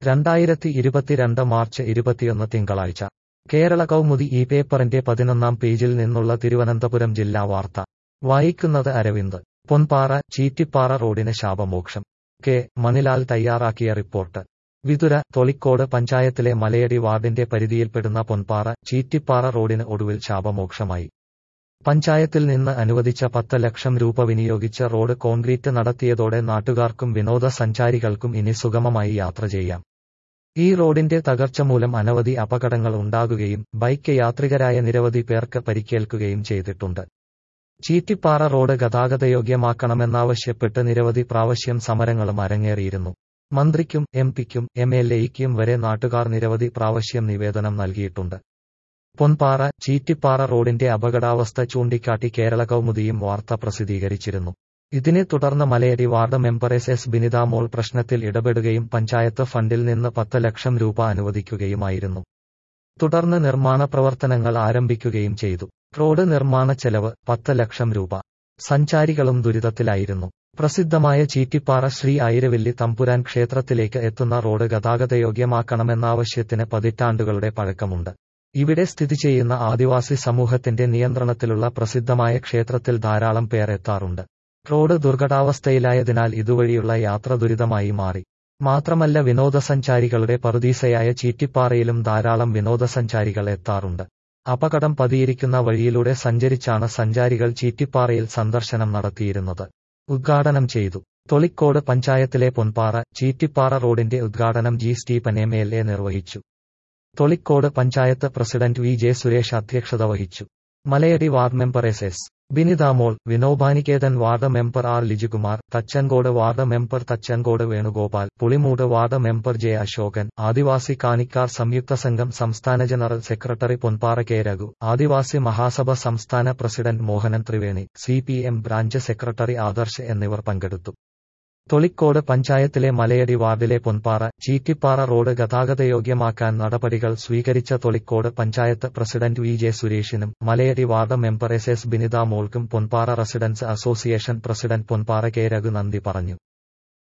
രണ്ടായിരത്തി ഇരുപത്തിരണ്ട് മാർച്ച് ഇരുപത്തിയൊന്ന് തിങ്കളാഴ്ച കേരള കൗമുദി ഈ പേപ്പറിന്റെ പതിനൊന്നാം പേജിൽ നിന്നുള്ള തിരുവനന്തപുരം ജില്ലാ വാർത്ത വായിക്കുന്നത് അരവിന്ദ് പൊൻപാറ ചീറ്റിപ്പാറ റോഡിന് ശാപമോക്ഷം കെ മണിലാൽ തയ്യാറാക്കിയ റിപ്പോർട്ട് വിതുര തൊളിക്കോട് പഞ്ചായത്തിലെ മലയടി വാർഡിന്റെ പരിധിയിൽപ്പെടുന്ന പൊൻപാറ ചീറ്റിപ്പാറ റോഡിന് ഒടുവിൽ ശാപമോക്ഷമായി പഞ്ചായത്തിൽ നിന്ന് അനുവദിച്ച പത്ത് ലക്ഷം രൂപ വിനിയോഗിച്ച് റോഡ് കോൺക്രീറ്റ് നടത്തിയതോടെ നാട്ടുകാർക്കും വിനോദസഞ്ചാരികൾക്കും ഇനി സുഗമമായി യാത്ര ചെയ്യാം ഈ റോഡിന്റെ തകർച്ച മൂലം അനവധി അപകടങ്ങൾ ഉണ്ടാകുകയും ബൈക്ക് യാത്രികരായ നിരവധി പേർക്ക് പരിക്കേൽക്കുകയും ചെയ്തിട്ടുണ്ട് ചീറ്റിപ്പാറ റോഡ് ഗതാഗതയോഗ്യമാക്കണമെന്നാവശ്യപ്പെട്ട് നിരവധി പ്രാവശ്യം സമരങ്ങളും അരങ്ങേറിയിരുന്നു മന്ത്രിക്കും എം പിക്കും എം എൽ എയ്ക്കും വരെ നാട്ടുകാർ നിരവധി പ്രാവശ്യം നിവേദനം നൽകിയിട്ടുണ്ട് പൊൻപാറ ചീറ്റിപ്പാറ റോഡിന്റെ അപകടാവസ്ഥ ചൂണ്ടിക്കാട്ടി കേരള കൗമുദിയും വാർത്ത പ്രസിദ്ധീകരിച്ചിരുന്നു ഇതിനെ തുടർന്ന് Malayadi ward member S S Binithamol പ്രശ്നത്തിൽ ഇടപെടുകയും പഞ്ചായത്ത് ഫണ്ടിൽ നിന്ന് പത്ത് ലക്ഷം രൂപ അനുവദിക്കുകയുമായിരുന്നു തുടർന്ന് നിർമ്മാണ പ്രവർത്തനങ്ങൾ ആരംഭിക്കുകയും ചെയ്തു റോഡ് നിർമ്മാണ ചെലവ് പത്ത് ലക്ഷം രൂപ സഞ്ചാരികളും ദുരിതത്തിലായിരുന്നു പ്രസിദ്ധമായ ചീറ്റിപ്പാറ ശ്രീ ഐരവല്ലി തമ്പുരാൻ ക്ഷേത്രത്തിലേക്ക് എത്തുന്ന റോഡ് ഗതാഗതയോഗ്യമാക്കണമെന്നാവശ്യത്തിന് പതിറ്റാണ്ടുകളുടെ പഴക്കമുണ്ട് ഇവിടെ സ്ഥിതി ചെയ്യുന്ന ആദിവാസി സമൂഹത്തിന്റെ നിയന്ത്രണത്തിലുള്ള പ്രസിദ്ധമായ ക്ഷേത്രത്തിൽ ധാരാളം പേർ എത്താറുണ്ട് റോഡ് ദുർഘടാവസ്ഥയിലായതിനാൽ ഇതുവഴിയുള്ള യാത്ര ദുരിതമായി മാറി മാത്രമല്ല വിനോദസഞ്ചാരികളുടെ പറുദീസയായ ചീറ്റിപ്പാറയിലും ധാരാളം വിനോദസഞ്ചാരികൾ എത്താറുണ്ട് അപകടം പതിയിരിക്കുന്ന വഴിയിലൂടെ സഞ്ചരിച്ചാണ് സഞ്ചാരികൾ ചീറ്റിപ്പാറയിൽ സന്ദർശനം നടത്തിയിരുന്നത് ഉദ്ഘാടനം ചെയ്തു തൊളിക്കോട് പഞ്ചായത്തിലെ പൊൻപാറ ചീറ്റിപ്പാറ റോഡിന്റെ ഉദ്ഘാടനം G Stephen M L A നിർവഹിച്ചു Tholicode panchayat president V J Suresh അധ്യക്ഷത വഹിച്ചു Malayadi ward member S S Binithamol Vinobaniketan ward member R Lijukumar Thachankode ward member Thachankode Venugopal Pulimoodu ward member J Ashokan Adivasi Kanikkar Samyuktha Sangham സംസ്ഥാന general secretary Ponpara K Raghu Adivasi Mahasabha സംസ്ഥാന president Mohanan Triveni C P M branch secretary Adarsh എന്നിവർ പങ്കെടുത്തു തൊളിക്കോട് പഞ്ചായത്തിലെ മലയടി വാർഡിലെ പൊൻപാറ ചീറ്റിപ്പാറ റോഡ് ഗതാഗതയോഗ്യമാക്കാൻ നടപടികൾ സ്വീകരിച്ച Tholicode panchayat president V J സുരേഷിനും Malayadi ward member S S ബിനിതാമോൾക്കും Ponpara residence association president Ponpara K Raghu നന്ദി പറഞ്ഞു